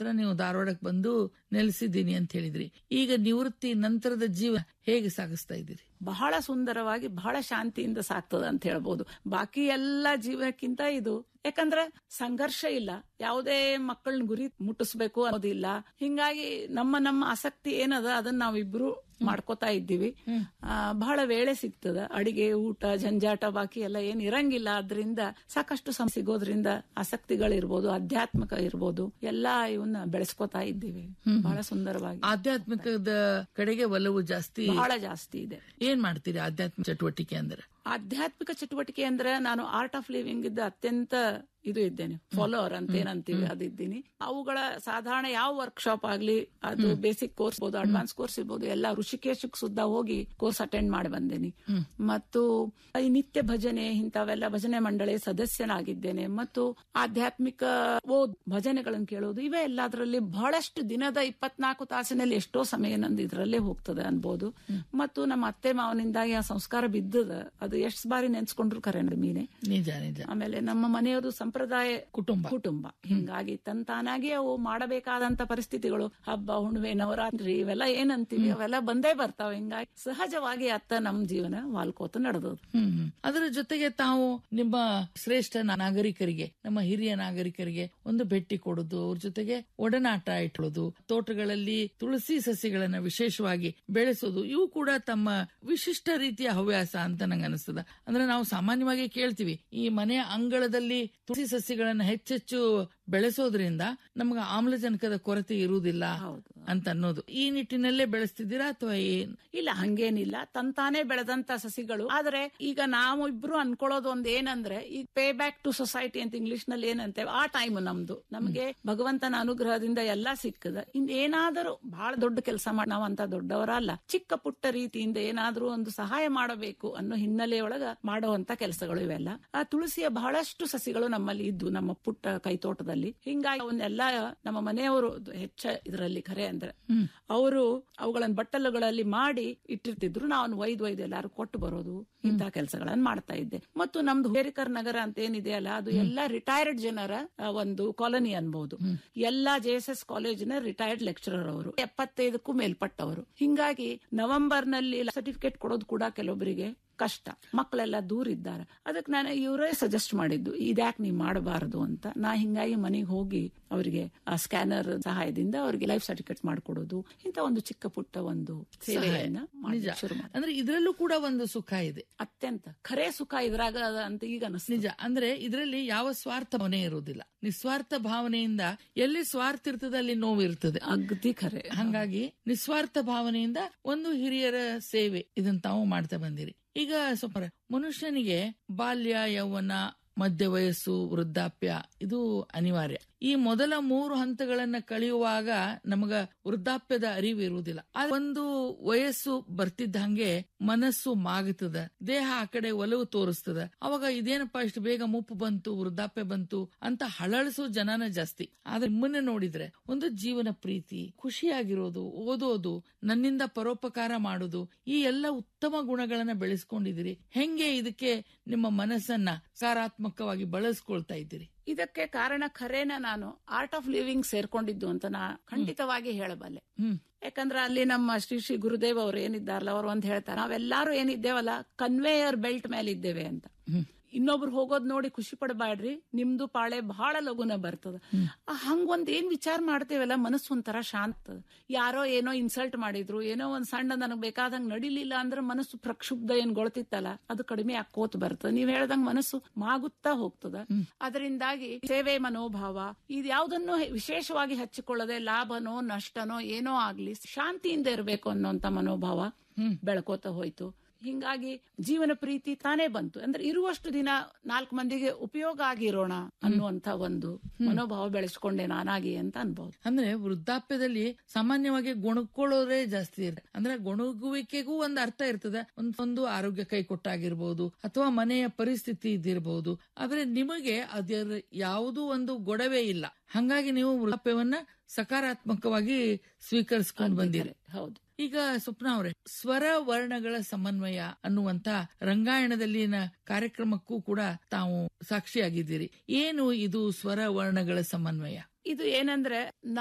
ನಂತರ ನೀವು ಧಾರವಾಡಕ್ಕೆ ಬಂದು ನೆಲೆಸಿದ್ದೀನಿ ಅಂತ ಹೇಳಿದ್ರಿ ಈಗ ನಿವೃತ್ತಿ ನಂತರದ ಜೀವನ ಹೇಗೆ ಸಾಗಿಸ್ತಾ ಇದ್ದೀರಿ ಬಹಳ ಸುಂದರವಾಗಿ ಬಹಳ ಶಾಂತಿಯಿಂದ ಸಾಕ್ತದ ಅಂತ ಹೇಳ್ಬೋದು ಬಾಕಿ ಎಲ್ಲ ಜೀವನಕ್ಕಿಂತ ಇದು ಯಾಕಂದ್ರೆ ಸಂಘರ್ಷ ಇಲ್ಲ ಯಾವುದೇ ಮಕ್ಕಳನ್ನ ಗುರಿ ಮುಟ್ಟಿಸ್ಬೇಕು ಅನ್ನೋದಿಲ್ಲ ಹಿಂಗಾಗಿ ನಮ್ಮ ನಮ್ಮ ಆಸಕ್ತಿ ಏನದ ಅದನ್ನ ನಾವಿಬ್ರು ಮಾಡ್ಕೋತಾ ಇದ್ದೀವಿ ಆ, ಬಹಳ ವೇಳೆ ಸಿಗ್ತದ ಅಡಿಗೆ ಊಟ ಜಂಜಾಟ ಬಾಕಿ ಎಲ್ಲ ಏನ್ ಇರಂಗಿಲ್ಲ ಅದ್ರಿಂದ ಸಾಕಷ್ಟು ಸಮ ಸಿಗೋದ್ರಿಂದ ಆಸಕ್ತಿಗಳಿರ್ಬೋದು ಆಧ್ಯಾತ್ಮಿಕ ಇರ್ಬೋದು ಎಲ್ಲಾ ಇವನ್ನ ಬೆಳೆಸ್ಕೋತಾ ಇದ್ದೀವಿ ಬಹಳ ಸುಂದರವಾಗಿ ಆಧ್ಯಾತ್ಮಿಕದ ಕಡೆಗೆ ಒಲವು ಜಾಸ್ತಿ ಬಹಳ ಜಾಸ್ತಿ ಇದೆ ಏನ್ ಮಾಡ್ತೀರಿ ಆಧ್ಯಾತ್ಮಿಕ ಚಟುವಟಿಕೆ ಅಂದ್ರೆ ಆಧ್ಯಾತ್ಮಿಕ ಚಟುವಟಿಕೆ ಅಂದ್ರೆ ನಾನು ಆರ್ಟ್ ಆಫ್ ಲಿವಿಂಗ್ ಇದ್ದ ಅತ್ಯಂತ ಇದು ಇದ್ದೇನೆ ಫಾಲೋವರ್ ಅಂತ ಏನಂತೀವಿ ಅದಿದ್ದೀನಿ ಅವುಗಳ ಸಾಧಾರಣ ಯಾವ ವರ್ಕ್ಶಾಪ್ ಆಗ್ಲಿ ಅದು ಬೇಸಿಕ್ ಕೋರ್ಸ್ ಇರ್ಬೋದು ಅಡ್ವಾನ್ಸ್ ಕೋರ್ಸ್ ಇರ್ಬೋದು ಎಲ್ಲ ಋಷಿಕೇಶಕ್ ಸುದ್ದ ಹೋಗಿ ಕೋರ್ಸ್ ಅಟೆಂಡ್ ಮಾಡಿ ಬಂದೇನಿ ಮತ್ತು ಈ ನಿತ್ಯ ಭಜನೆ ಇಂಥವೆಲ್ಲ ಭಜನೆ ಮಂಡಳಿ ಸದಸ್ಯನಾಗಿದ್ದೇನೆ ಮತ್ತು ಆಧ್ಯಾತ್ಮಿಕ ಓದ್ ಭಜನೆಗಳನ್ನು ಕೇಳೋದು ಇವೇ ಎಲ್ಲದರಲ್ಲಿ ಬಹಳಷ್ಟು ದಿನದ ಇಪ್ಪತ್ನಾಲ್ಕು ತಾಸಿನಲ್ಲಿ ಎಷ್ಟೋ ಸಮಯ ನಂದು ಇದರಲ್ಲೇ ಹೋಗ್ತದೆ ಅನ್ಬೋದು ಮತ್ತು ನಮ್ಮ ಅತ್ತೆ ಮಾವನಿಂದಾಗಿ ಆ ಸಂಸ್ಕಾರ ಬಿದ್ದದ ಅದು ಎಷ್ಟು ಬಾರಿ ನೆನ್ಸ್ಕೊಂಡ್ರು ಕರೆ ಮೀನೆ ನಿಜ ನಿಜ ಆಮೇಲೆ ನಮ್ಮ ಮನೆಯವರು ಸಂಪ್ರದಾಯ ಕುಟುಂಬ ಕುಟುಂಬ ಹಿಂಗಾಗಿ ತಂತಾನಾಗಿ ಅವು ಮಾಡಬೇಕಾದಂತ ಪರಿಸ್ಥಿತಿಗಳು ಹಬ್ಬ ಹುಣ್ಣಿಮೆ ನವರಾತ್ರಿ ಇವೆಲ್ಲ ಏನಂತೀವಿ ಅವೆಲ್ಲ ಬಂದೇ ಬರ್ತಾವ ಹಿಂಗಾಗಿ ಸಹಜವಾಗಿ ಅತ್ತ ನಮ್ ಜೀವನ ವಾಲ್ಕೋತ ನಡೆದದು ಹ್ಮ್ ಹ್ಮ್. ಅದರ ಜೊತೆಗೆ ತಾವು ನಿಮ್ಮ ಶ್ರೇಷ್ಠ ನಾಗರಿಕರಿಗೆ ನಮ್ಮ ಹಿರಿಯ ನಾಗರಿಕರಿಗೆ ಒಂದು ಭೇಟಿ ಕೊಡುದು ಅವ್ರ ಜೊತೆಗೆ ಒಡನಾಟ ಇಟ್ಕೊಳ್ಳೋದು ತೋಟಗಳಲ್ಲಿ ತುಳಸಿ ಸಸಿಗಳನ್ನ ವಿಶೇಷವಾಗಿ ಬೆಳೆಸೋದು ಇವು ಕೂಡ ತಮ್ಮ ವಿಶಿಷ್ಟ ರೀತಿಯ ಹವ್ಯಾಸ ಅಂತ ನಂಗೆ ಅನಿಸ್ತದ ಅಂದ್ರೆ ನಾವು ಸಾಮಾನ್ಯವಾಗಿ ಕೇಳ್ತೀವಿ ಈ ಮನೆಯ ಅಂಗಳದಲ್ಲಿ ತುಳಸಿ ಸಸಿಗಳನ್ನ ಹೆಚ್ಚೆಚ್ಚು ಬೆಳೆಸೋದ್ರಿಂದ ನಮ್ಗೆ ಆಮ್ಲಜನಕದ ಕೊರತೆ ಇರುವುದಿಲ್ಲ ಹೌದು. ಅಂತ ಅನ್ನೋದು ಈ ನಿಟ್ಟಿನಲ್ಲೇ ಬೆಳೆಸ್ತಿದ್ದೀರಾ ಅಥವಾ ಏನ್ ಇಲ್ಲ ಹಂಗೇನಿಲ್ಲ ತಂತಾನೆ ಬೆಳೆದಂತ ಸಸಿಗಳು ಆದ್ರೆ ಈಗ ನಾವು ಇಬ್ರು ಅನ್ಕೊಳ್ಳೋದು ಒಂದ್ ಏನಂದ್ರೆ ಈಗ ಪೇ ಬ್ಯಾಕ್ ಟು ಸೊಸೈಟಿ ಅಂತ ಇಂಗ್ಲಿಷ್ ನಲ್ಲಿ ಏನಂತೇವೆ ಆ ಟೈಮ್ ನಮ್ದು ನಮಗೆ ಭಗವಂತನ ಅನುಗ್ರಹದಿಂದ ಎಲ್ಲಾ ಸಿಕ್ಕದ ಇನ್ ಏನಾದರೂ ಬಹಳ ದೊಡ್ಡ ಕೆಲಸ ಮಾಡಿ ನಾವಂತ ದೊಡ್ಡವರಲ್ಲ ಚಿಕ್ಕ ಪುಟ್ಟ ರೀತಿಯಿಂದ ಏನಾದ್ರೂ ಒಂದು ಸಹಾಯ ಮಾಡಬೇಕು ಅನ್ನೋ ಹಿನ್ನೆಲೆಯೊಳಗ ಮಾಡುವಂತ ಕೆಲಸಗಳು ಇವೆಲ್ಲ ಆ ತುಳಸಿಯ ಬಹಳಷ್ಟು ಸಸಿಗಳು ನಮ್ಮಲ್ಲಿ ಇದ್ದು ನಮ್ಮ ಪುಟ್ಟ ಕೈತೋಟದಲ್ಲಿ ಹಿಂಗಾಗಿ ಅವನ್ನೆಲ್ಲ ನಮ್ಮ ಮನೆಯವರು ಹೆಚ್ಚ ಇದರಲ್ಲಿ ಖರೆ ಅಂದ್ರೆ ಅವರು ಅವುಗಳನ್ನ ಬಟ್ಟಲುಗಳಲ್ಲಿ ಮಾಡಿ ಇಟ್ಟಿರ್ತಿದ್ರು ನಾನು ಒಯ್ದು ಒಯ್ದು ಎಲ್ಲಾರು ಕೊಟ್ಟು ಬರೋದು ಇಂತಹ ಕೆಲಸಗಳನ್ನ ಮಾಡ್ತಾ ಇದ್ದೆ ಮತ್ತು ನಮ್ದು ಹೇರಿಕರ್ ನಗರ ಅಂತ ಏನಿದೆ ಅಲ್ಲ ಅದು ಎಲ್ಲಾ ರಿಟೈರ್ಡ್ ಜನರ ಆ, ಒಂದು ಕಾಲನಿ ಅನ್ಬಹುದು ಎಲ್ಲಾ ಜೆ ಎಸ್ ಎಸ್ ಕಾಲೇಜಿನ ರಿಟೈರ್ಡ್ ಲೆಕ್ಚರರ್ ಅವರು ಎಪ್ಪತ್ತೈದಕ್ಕೂ ಮೇಲ್ಪಟ್ಟವರು ಹಿಂಗಾಗಿ ನವೆಂಬರ್ ನಲ್ಲಿ ಸರ್ಟಿಫಿಕೇಟ್ ಕೊಡೋದು ಕೂಡ ಕೆಲವೊಬ್ಬರಿಗೆ ಕಷ್ಟ ಮಕ್ಕಳೆಲ್ಲ ದೂರ ಇದ್ದಾರೆ ಅದಕ್ಕೆ ನಾನು ಇವರೇ ಸಜೆಸ್ಟ್ ಮಾಡಿದ್ದು ಇದ್ಯಾಕ್ ನೀವು ಮಾಡಬಾರದು ಅಂತ ನಾ ಹಿಂಗಾಗಿ ಮನೆಗೆ ಹೋಗಿ ಅವರಿಗೆ ಆ ಸ್ಕ್ಯಾನರ್ ಸಹಾಯದಿಂದ ಅವರಿಗೆ ಲೈಫ್ ಸರ್ಟಿಫಿಕೇಟ್ ಮಾಡಿಕೊಡೋದು ಇಂತ ಒಂದು ಚಿಕ್ಕ ಪುಟ್ಟ ಒಂದು ಸೇವೆಯನ್ನ ನಿಜ ಮಾಡ್ಲಿಕ್ಕೆ ಶುರು ಮಾಡಿ ಅಂದ್ರೆ ಇದರಲ್ಲೂ ಕೂಡ ಒಂದು ಸುಖ ಇದೆ ಅತ್ಯಂತ ಖರೆ ಸುಖ ಇದ್ರಾಗ ಅದ ಅಂತ ಈಗ ಅನಿಸ್ತು ನಿಜ ಅಂದ್ರೆ ಇದರಲ್ಲಿ ಯಾವ ಸ್ವಾರ್ಥ ಭಾವನೆ ಇರುವುದಿಲ್ಲ ನಿಸ್ವಾರ್ಥ ಭಾವನೆಯಿಂದ ಎಲ್ಲಿ ಸ್ವಾರ್ಥ ಇರ್ತದೆ ಅಲ್ಲಿ ನೋವು ಇರ್ತದೆ ಅಗದಿ ಖರೆ ಹಂಗಾಗಿ ನಿಸ್ವಾರ್ಥ ಭಾವನೆಯಿಂದ ಒಂದು ಹಿರಿಯರ ಸೇವೆ ಇದನ್ನ ತಾವು ಮಾಡ್ತಾ ಬಂದಿರಿ ಈಗ ಸ್ವಲ್ಪ ಮನುಷ್ಯನಿಗೆ ಬಾಲ್ಯ ಯೌವನ ಮಧ್ಯ ವಯಸ್ಸು ವೃದ್ಧಾಪ್ಯ ಇದು ಅನಿವಾರ್ಯ ಈ ಮೊದಲ ಮೂರು ಹಂತಗಳನ್ನ ಕಳೆಯುವಾಗ ನಮಗ ವೃದ್ಧಾಪ್ಯದ ಅರಿವು ಇರುವುದಿಲ್ಲ ಆ ಒಂದು ವಯಸ್ಸು ಬರ್ತಿದ್ದ ಹಂಗೆ ಮನಸ್ಸು ಮಾಗುತ್ತದ ದೇಹ ಆ ಕಡೆ ಒಲವು ತೋರಿಸ್ತದ ಅವಾಗ ಇದೇನಪ್ಪ ಇಷ್ಟು ಬೇಗ ಮುಪ್ಪು ಬಂತು ವೃದ್ಧಾಪ್ಯ ಬಂತು ಅಂತ ಹಳಳಿಸೋ ಜನನ ಜಾಸ್ತಿ ಆದ್ರೆ ನಿಮ್ಮನ್ನ ನೋಡಿದ್ರೆ ಒಂದು ಜೀವನ ಪ್ರೀತಿ ಖುಷಿಯಾಗಿರೋದು ಓದೋದು ನನ್ನಿಂದ ಪರೋಪಕಾರ ಮಾಡೋದು ಈ ಎಲ್ಲ ಉತ್ತಮ ಗುಣಗಳನ್ನ ಬೆಳೆಸ್ಕೊಂಡಿದ್ದೀರಿ ಹೆಂಗೆ ಇದಕ್ಕೆ ನಿಮ್ಮ ಮನಸ್ಸನ್ನ ಸಕಾರಾತ್ಮಕವಾಗಿ ಬಳಸ್ಕೊಳ್ತಾ ಇದ್ದೀರಿ ಇದಕ್ಕೆ ಕಾರಣ ಖರೇನ ನಾನು ಆರ್ಟ್ ಆಫ್ ಲಿವಿಂಗ್ ಸೇರ್ಕೊಂಡಿದ್ದು ಅಂತ ನಾ ಖಂಡಿತವಾಗಿ ಹೇಳಬಲ್ಲೆ ಹ್ಮ್ ಯಾಕಂದ್ರೆ ಅಲ್ಲಿ ನಮ್ಮ ಶ್ರೀ ಶ್ರೀ ಗುರುದೇವ್ ಅವ್ರು ಏನಿದ್ದಾರಲ್ಲ ಅವ್ರು ಒಂದ್ ಹೇಳ್ತಾರೆ ನಾವೆಲ್ಲಾರು ಏನಿದ್ದೇವಲ್ಲ ಕನ್ವೇಯರ್ ಬೆಲ್ಟ್ ಮೇಲೆ ಇದ್ದೇವೆ ಅಂತ ಇನ್ನೊಬ್ರು ಹೋಗೋದ್ ನೋಡಿ ಖುಷಿ ಪಡಬೇಡ್ರಿ ನಿಮ್ದು ಪಾಳೆ ಬಹಳ ಲಗುನ ಬರ್ತದ ಆ ಹಂಗೊಂದ್ ಏನ್ ವಿಚಾರ ಮಾಡ್ತೇವಲ್ಲ ಮನಸ್ಸು ಒಂಥರ ಶಾಂತ ಯಾರೋ ಏನೋ ಇನ್ಸಲ್ಟ್ ಮಾಡಿದ್ರು ಏನೋ ಒಂದ್ ಸಣ್ಣ ನನಗ್ ಬೇಕಾದಂಗ್ ನಡಿಲಿಲ್ಲ ಅಂದ್ರೆ ಮನಸ್ಸು ಪ್ರಕ್ಷುಬ್ಧ ಏನ್ ಗೊಳ್ತಿತ್ತಲ್ಲ ಅದು ಕಡಿಮೆ ಆಕೋತ್ ಬರ್ತದ ನೀವ್ ಹೇಳ್ದಂಗ್ ಮನಸ್ಸು ಮಾಗುತ್ತಾ ಹೋಗ್ತದ ಅದರಿಂದಾಗಿ ಸೇವೆ ಮನೋಭಾವ ಇದು ಯಾವ್ದನ್ನು ವಿಶೇಷವಾಗಿ ಹಚ್ಚಿಕೊಳ್ಳದೆ ಲಾಭನೋ ನಷ್ಟನೋ ಏನೋ ಆಗ್ಲಿ ಶಾಂತಿಯಿಂದ ಇರಬೇಕು ಅನ್ನೋಂತ ಮನೋಭಾವ ಬೆಳ್ಕೋತ ಹೋಯ್ತು ಹಿಂಗಾಗಿ ಜೀವನ ಪ್ರೀತಿ ತಾನೇ ಬಂತು ಅಂದ್ರೆ ಇರುವಷ್ಟು ದಿನ ನಾಲ್ಕು ಮಂದಿಗೆ ಉಪಯೋಗ ಆಗಿರೋಣ ಅನ್ನುವಂತ ಒಂದು ಮನೋಭಾವ ಬೆಳೆಸ್ಕೊಂಡೆ ನಾನಾಗಿ ಅಂತ ಅನ್ಬಹುದು ಅಂದ್ರೆ ವೃದ್ಧಾಪ್ಯದಲ್ಲಿ ಸಾಮಾನ್ಯವಾಗಿ ಗೊಣಕೊಳ್ಳೋರೇ ಜಾಸ್ತಿ ಇರುತ್ತೆ ಅಂದ್ರೆ ಗೊಣಗುವಿಕೆಗೂ ಒಂದು ಅರ್ಥ ಇರ್ತದೆ ಒಂದ್ ಒಂದು ಆರೋಗ್ಯ ಕೈ ಕೊಟ್ಟಾಗಿರ್ಬೋದು ಅಥವಾ ಮನೆಯ ಪರಿಸ್ಥಿತಿ ಇದ್ದಿರಬಹುದು ಆದ್ರೆ ನಿಮಗೆ ಅದರ ಯಾವುದೂ ಒಂದು ಗೊಡವೆ ಇಲ್ಲ ಹಂಗಾಗಿ ನೀವು ವೃದ್ಧಾಪ್ಯವನ್ನ ಸಕಾರಾತ್ಮಕವಾಗಿ ಸ್ವೀಕರಿಸ್ಕೊಂಡು ಬಂದಿರಿ ಹೌದು ಈಗ ಸ್ವಪ್ನ ಅವರೇ ಸ್ವರ ವರ್ಣಗಳ ಸಮನ್ವಯ ಅನ್ನುವಂತ ರಂಗಾಯಣದಲ್ಲಿನ ಕಾರ್ಯಕ್ರಮಕ್ಕೂ ಕೂಡ ತಾವು ಸಾಕ್ಷಿಯಾಗಿದ್ದೀರಿ ಏನು ಇದು ಸ್ವರ ವರ್ಣಗಳ ಸಮನ್ವಯ ಇದು ಏನಂದ್ರೆ